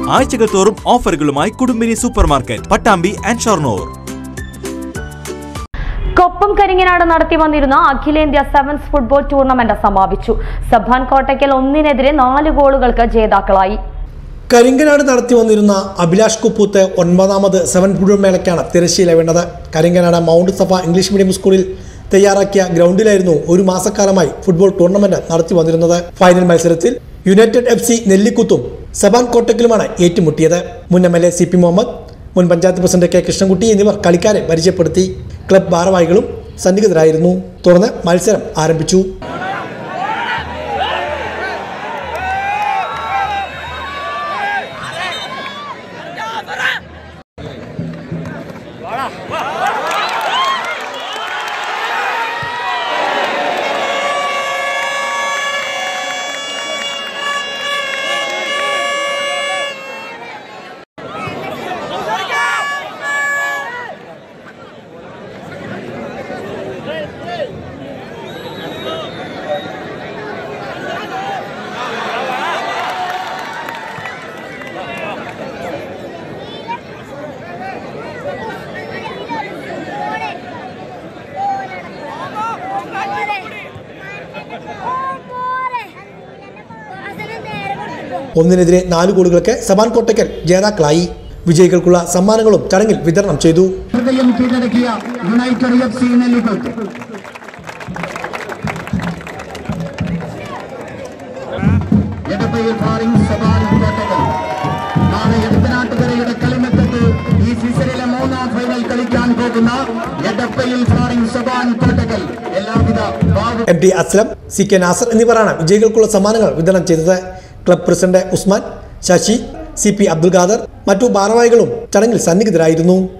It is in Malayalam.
ആഴ്ചകൾ തോറും ഓഫറുകളുമായി Kudumbini super market Pattambi and Shoranur Koppam Karinganad നടത്തി വന്നിരുന്ന അഖിലേന്ത്യാ സെവൻസ് ഫുട്ബോൾ ടൂർണമെന്റ് സമാപിച്ചു സഭാൻ കോട്ടയ്ക്കൽ ഒന്നിനെതിരെ നാല് ഗോളുകൾക്ക് ജേതാക്കളായി കരിങ്കനാട് നടത്തി വന്നിരുന്ന അഭിലാഷ് കുപ്പൂത്ത് ഒൻപതാമത് സെവൻ ഫുട്ബോൾ മേളയ്ക്കാണ് തിരശ്ശീല വീണത് കരിങ്കനാട് മൗണ്ട് സഭ ഇംഗ്ലീഷ് മീഡിയം സ്കൂളിൽ തയ്യാറാക്കിയ ഗ്രൗണ്ടിലായിരുന്നു ഒരു മാസക്കാലമായി ഫുട്ബോൾ ടൂർണമെന്റ് നടത്തി വന്നിരുന്നത് ഫൈനൽ മത്സരത്തിൽ യുണൈറ്റഡ് എഫ് സി നെല്ലിക്കുത്തും സബാൻ കോട്ടക്കിലുമാണ് ഏറ്റുമുട്ടിയത് മുൻ M L A C P Muhammad മുൻ പഞ്ചായത്ത് പ്രസിഡന്റ് കെ കൃഷ്ണൻകുട്ടി എന്നിവർ കളിക്കാരെ പരിചയപ്പെടുത്തി ക്ലബ് ഭാരവാഹികളും സന്നിഹിതരായിരുന്നു തുടർന്ന് മത്സരം ആരംഭിച്ചു ഒന്നിനെതിരെ നാല് ഗോളുകൾക്ക് സബാൻ കോട്ടയ്ക്കൽ ജേതാക്കളായി വിജയികൾക്കുള്ള സമ്മാനങ്ങളും ചടങ്ങിൽ വിതരണം ചെയ്തു ഹൃദയം കീഴടക്കിയ യുണൈറ്റഡ് എഫ് സി നെല്ലിക്കുത്ത് എടപ്പയിൽ ഫാറിംഗ് സബാൻ കോട്ടകൾ നാളെ എടത്തനാട്ടുകരയുടെ കളിമത്തത്ത് ഈ സീസണിലെ മൂന്നാം ഫൈനൽ കളിക്കാൻ പോകുന്ന എടപ്പയിൽ ഫാറിംഗ് സബാൻ കോട്ടകൾ എല്ലാവിധ ഭാവ M T Aslam C K Nasar എന്നിവരാണ് വിജയികൾക്കുള്ള സമ്മാനങ്ങൾ വിതരണം ചെയ്തത് club president Usman Sasi C P Abdul Khader മറ്റു ഭാരവാഹികളും ചടങ്ങിൽ സന്നിഹിതരായിരുന്നു